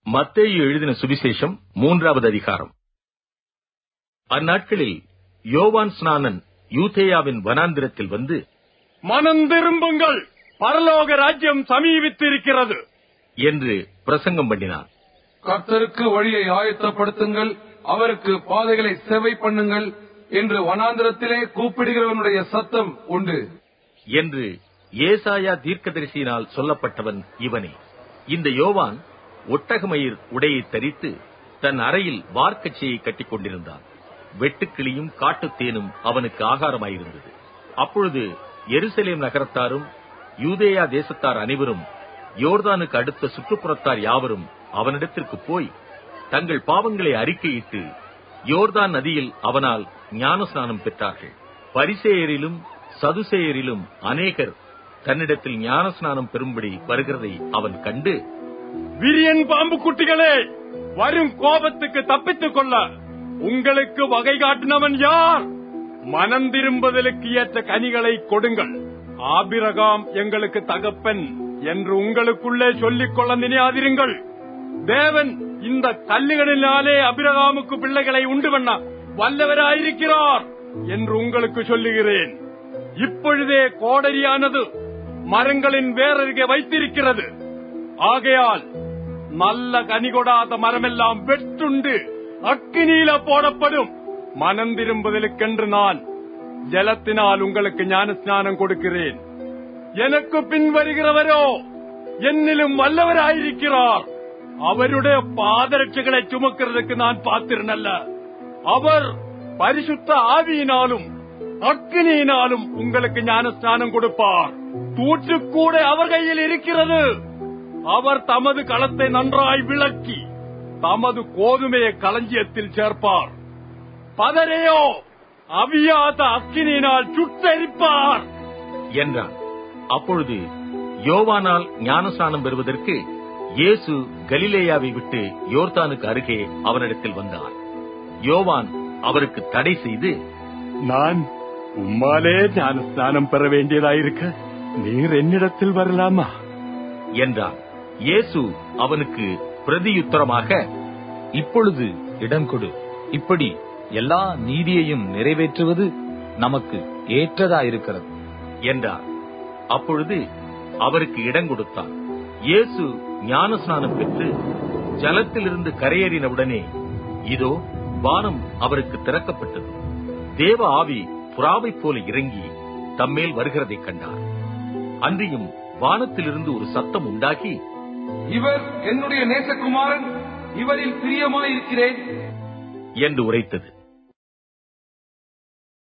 மத்தேயு எழுதின சுவிசேஷம் மூன்றாவது அதிகாரம் அந்நாட்களில் யோவான் ஸ்நானன் யூதேயாவின் வனாந்திரத்தில் வந்து மனம் திரும்புங்கள் பரலோக ராஜ்யம் சமீபித்திருக்கிறது என்று பிரசங்கம் பண்ணினார் கர்த்தருக்கு வழியை ஆயத்தப்படுத்துங்கள் அவருக்கு பாதைகளை செவை பண்ணுங்கள் என்று வனாந்திரத்திலே கூப்பிடுகிறவனுடைய சத்தம் உண்டு என்று ஏசாயா தீர்க்கதரிசியினால் சொல்லப்பட்டவன் இவனே இந்த யோவான் ஒட்டகமயிர் உடையை தரித்து தன் அறையில் வார்க்கச்சையை கட்டிக் கொண்டிருந்தான் வெட்டுக்கிளியும் காட்டுத்தேனும் அவனுக்கு ஆகாரமாயிருந்தது அப்பொழுது எருசலேம் நகரத்தாரும் யூதேயா தேசத்தார் அனைவரும் யோர்தானுக்கு அடுத்த சுற்றுப்புறத்தார் யாவரும் அவனிடத்திற்கு போய் தங்கள் பாவங்களை அறிக்கையிட்டு யோர்தான் நதியில் அவனால் ஞானஸ்நானம் பெற்றார்கள் பரிசேயரிலும் சதுசேயரிலும் அநேகர் தன்னிடத்தில் ஞானஸ்நானம் பெறும்படி வருகிறதை அவன் கண்டு விரியன் பாம்பு குட்டிகளே வரும் கோபத்துக்கு தப்பித்துக் கொள்ள உங்களுக்கு வகை காட்டினவன் யார் மனம் திரும்புதலுக்கு ஏற்ற கனிகளை கொடுங்கள் ஆபிரகாம் எங்களுக்கு தகப்பன் என்று உங்களுக்குள்ளே சொல்லிக் கொள்ள நினையாதிருங்கள் தேவன் இந்த கல்லுகளினாலே அபிரகாமுக்கு பிள்ளைகளை உண்டு பண்ண வல்லவராயிருக்கிறார் என்று உங்களுக்கு சொல்லுகிறேன் இப்பொழுதே கோடரியானது மரங்களின் வேறருகே வைத்திருக்கிறது ஆகையால் நல்ல கனி கொடாத மரமெல்லாம் வெட்டுண்டு அக்கினியில போடப்படும் மனம் திரும்புதலுக்கென்று நான் ஜலத்தினால் உங்களுக்கு ஞான ஸ்நானம் கொடுக்கிறேன் எனக்கு பின் வருகிறவரோ என்னிலும் வல்லவராயிருக்கிறார் அவருடைய பாதரட்சைகளை சுமக்கிறதுக்கு நான் பாத்திரனல்ல அவர் பரிசுத்த ஆவியினாலும் அக்கினியினாலும் உங்களுக்கு ஞான ஸ்நானம் கொடுப்பார் தூற்றுக்கூட அவர் கையில் இருக்கிறது அவர் தமது களத்தை நன்றாய் விளக்கி தமது கோதுமையை களஞ்சியத்தில் சேர்ப்பார் பதரையோ அவியாத அக்கினியினால் சுட்டெரிப்பார் என்றான் அப்பொழுது யோவானால் ஞானஸ்நானம் பெறுவதற்கு இயேசு கலிலேயாவை விட்டு யோர்தானுக்கு அருகே அவனிடத்தில் வந்தார் யோவான் அவருக்கு தடை செய்து நான் உம்மாலே ஞான ஸ்நானம் பெற வேண்டியதாயிருக்க நீர் என்னிடத்தில் வரலாமா என்றான் இயேசு அவனுக்கு பிரதியுத்தரமாக இப்பொழுது இடம் கொடு இப்படி எல்லா நீதியையும் நிறைவேற்றுவது நமக்கு ஏற்றதாயிருக்கிறது என்றார் அப்பொழுது அவருக்கு இடம் கொடுத்தான் இயேசு ஞானஸ்நானம் பெற்று ஜலத்திலிருந்து கரையேறினவுடனே இதோ வானம் அவருக்கு திறக்கப்பட்டது தேவ ஆவி புறாவைப் போல இறங்கி தம்மேல் வருகிறதைக் கண்டார் அன்றியும் வானத்திலிருந்து ஒரு சத்தம் உண்டாகி இவர் என்னுடைய நேசகுமாரன் இவரில் பிரியமாயிருக்கிறேன் என்று உரைத்தது